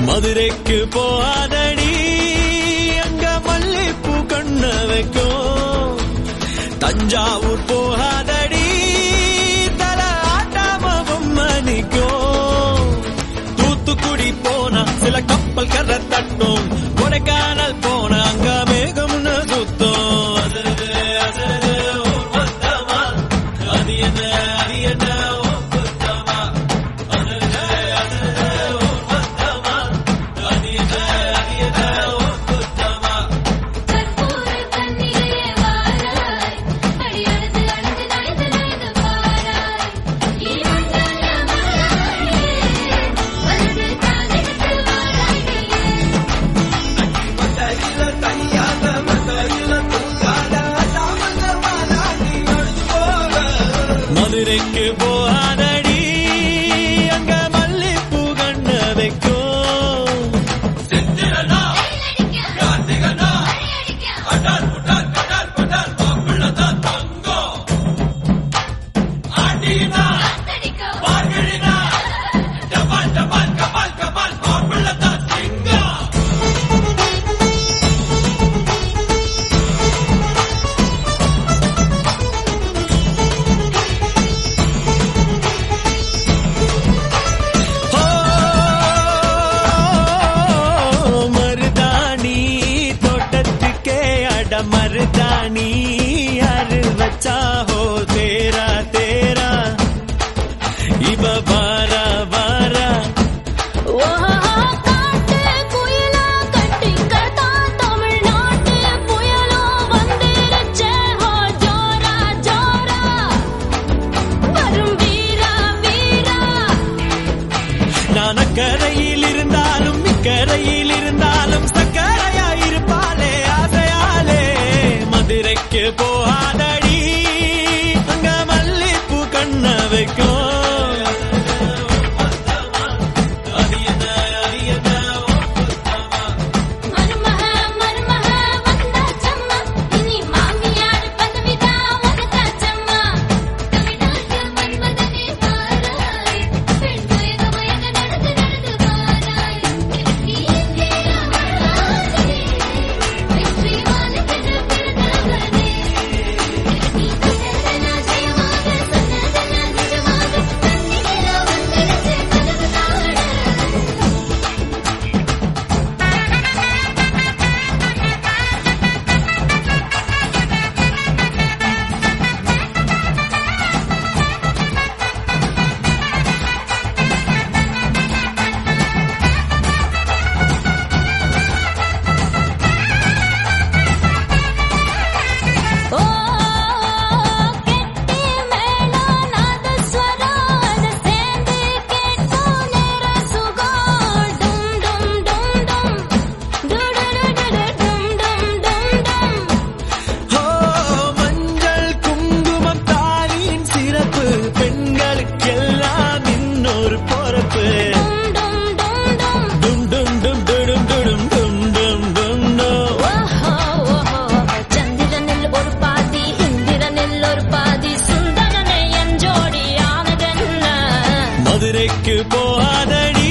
மதுரைக்கு போகாதடி அங்க மல்லிப்பூ கண்ண வைக்கும் தஞ்சாவூர் போகாதடி தல ஆட்டாம பொம்மை நிக்கும் தூத்துக்குடி போனா சில கப்பல் கரை தட்டும் கொடைக்கானல் போனா அங்க மேகம்னு சுத்தம் அசருது, அசருது, ஓ மொத்தமா. அது என்ன அது என்ன ஓ குத்தமா. அசருது, அசருது, ஓ மொத்தமா. அது என்ன அது என்ன ஓ குத்தமா. கற்பூர கண்ணிலே வாராய் அடியழுது அழுது நனைந்து நனைந்து பாராய் இவங்கல்ல மாறாயே வலது காலெடுத்து வாராய் மத்தையில தனியாக மத்தையில தூங்காத தாமதமானா நீ அழுது போக. மதுரைக்கு போகாதடி அங்க மல்லிப்பூ கண்ண வைக்கும் செந்திரனா கார்த்திகனா அடால் புடால் படால் படால் மாப்பிள்ள தான் தங்கம் ஆண்டினா பார்கழினா டபால் டபால் கபால் கபால் மாப்பிள்ள தான் சிங்கம் ஓ மருதாணி தோட்டத்துக்கே அட மருதாணி யாரு வச்சா ஹோ தேரா தேரா இவ பாரா பாரா ஓஹோ காட்டு குயிலா கட்டிக்கடா தமிழ்நாட்டு புயலோ வந்திருச்சே ஹோ ஜோரா ஜோரா வரும் வீரா வீரா நான் அக்கரையில் இருந்தாலும் இக்கரையில் இருந்தாலும் சக்கரையா இருப்பாளே ஆசையாலே மதுரைக்கு போகாதடி அங்க மல்லிப்பூ கண்ண வைக்கும் அது என்ன அது என்ன ஓ குத்தமா. மருமக மருமக வந்தாச்சம்மா இனி மாமியார் பதவிதான் உனக்காச்சம்மா தமிழ்நாட்டு மன்மதனே பாராய் பெண் மயக மயக நடந்து நடந்து பாராய் நீ எங்கே அமராதே வெற்றி வானத்தில் பிறந்தவனே நீ சொன்னதனா ஜெயமாக சொன்னதனா நிஜமாக கண்ணிலா வந்திருச்சு கனவு காண ஓ கெட்டி மேளம் நாதஸ்வரம் அது சேர்ந்து கேட்கும் நேர சுகம் டும் டும் டும் டும் டுடுடுடுடு டும் டும் டும் டும் ஓ மஞ்சள் குங்குமம் தாலியின் சிறப்பு பெண்களுக்கெல்லாம் இன்னொரு பொறப்பு டும் டும் டும் டும் டும் டும் டும் டும் டும் டும் டும் டும் டும் ஓஹோ ஓஹோ சந்திரனில் ஒரு பாதி இந்திரனில் ஒரு பாதி சுந்தரனை என் ஜோடி ஆனதென்ன மதுரைக்கு போகாதடி